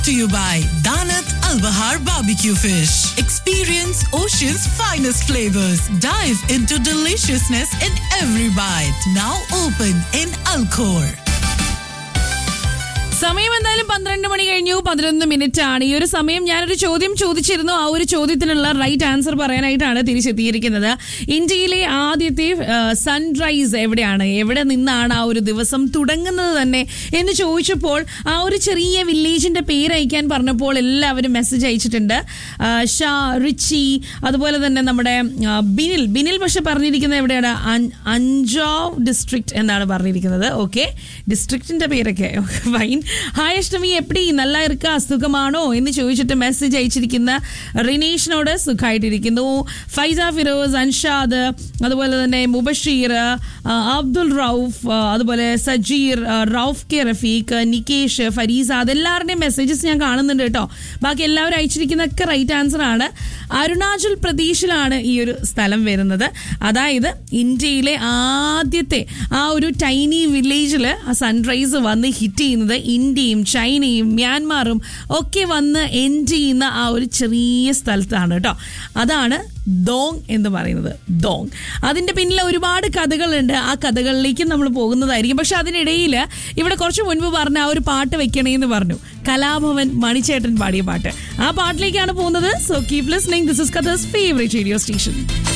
to you by Danat Al Bahar Barbecue Fish. Experience Ocean's finest flavors. Dive into deliciousness in every bite. Now open in Alcor. സമയം എന്തായാലും പന്ത്രണ്ട് മണി കഴിഞ്ഞു പതിനൊന്ന് minute ആണ് ഈ ഒരു സമയം ഞാനൊരു ചോദ്യം ചോദിച്ചിരുന്നു ആ ഒരു ചോദ്യത്തിനുള്ള റൈറ്റ് ആൻസർ പറയാനായിട്ടാണ് തിരിച്ചെത്തിയിരിക്കുന്നത് ഇന്ത്യയിലെ ആദ്യത്തെ സൺറൈസ് എവിടെയാണ് എവിടെ നിന്നാണ് ആ ഒരു ദിവസം തുടങ്ങുന്നത് തന്നെ എന്ന് ചോദിച്ചപ്പോൾ ആ ഒരു ചെറിയ വില്ലേജിന്റെ പേര് അയക്കാൻ പറഞ്ഞപ്പോൾ എല്ലാവരും മെസ്സേജ് അയച്ചിട്ടുണ്ട് ആ, ഷാ റിച്ചി അതുപോലെ തന്നെ നമ്മുടെ ആ, ബിനിൽ ബിനിൽ പക്ഷെ പറഞ്ഞിരിക്കുന്നത് എവിടെയാണ് അൻ- അഞ്ചാവ് ഡിസ്ട്രിക്ട് എന്നാണ് പറഞ്ഞിരിക്കുന്നത് ഓക്കെ ഡിസ്ട്രിക്റ്റിന്റെ പേരൊക്കെ ഫൈൻ ഹായ് അഷ്ടമി എപ്പടി നല്ല ഇരിക്ക സുഖമാണോ എന്ന് ചോദിച്ചിട്ട് മെസ്സേജ് അയച്ചിരിക്കുന്ന റിനീഷിനോട് സുഖമായിട്ടിരിക്കുന്നു ഫൈസ ഫിറോസ് അൻഷാദ് അതുപോലെ തന്നെ മുബഷീർ ആ, അബ്ദുൾ റൌഫ് ആ, അതുപോലെ സജീർ ആ, റൌഫ് കെ റഫീഖ് നികേഷ് ഫരീസ അതെല്ലാവരുടെയും മെസ്സേജസ് ഞാൻ കാണുന്നുണ്ട് കേട്ടോ ബാക്കി എല്ലാവരും അയച്ചിരിക്കുന്നതൊക്കെ റൈറ്റ് ആൻസർ ആണ് അരുണാചൽ പ്രദേശിലാണ് ഈ ഒരു സ്ഥലം വരുന്നത് അതായത് ഇന്ത്യയിലെ ആദ്യത്തെ ആ ഒരു ടൈനി വില്ലേജിൽ ആ സൺറൈസ് വന്ന് ഹിറ്റ് ചെയ്യുന്നത് ഇന്ത്യയും ചൈനയും മ്യാൻമാറും ഒക്കെ വന്ന് എൻഡ് ചെയ്യുന്ന ആ ഒരു ചെറിയ സ്ഥലത്താണ് കേട്ടോ അതാണ് ദോങ് എന്ന് പറയുന്നത് ദോങ് അതിന്റെ പിന്നിൽ ഒരുപാട് കഥകളുണ്ട് ആ കഥകളിലേക്ക് നമ്മൾ പോകുന്നതായിരിക്കും പക്ഷെ അതിനിടയിൽ ഇവിടെ കുറച്ച് മുൻപ് പറഞ്ഞ ആ ഒരു പാട്ട് വെക്കണേന്ന് പറഞ്ഞു കലാഭവൻ മണിച്ചേട്ടൻ പാടിയ പാട്ട് ആ പാട്ടിലേക്കാണ് പോകുന്നത് so keep listening this is Katha's favourite radio station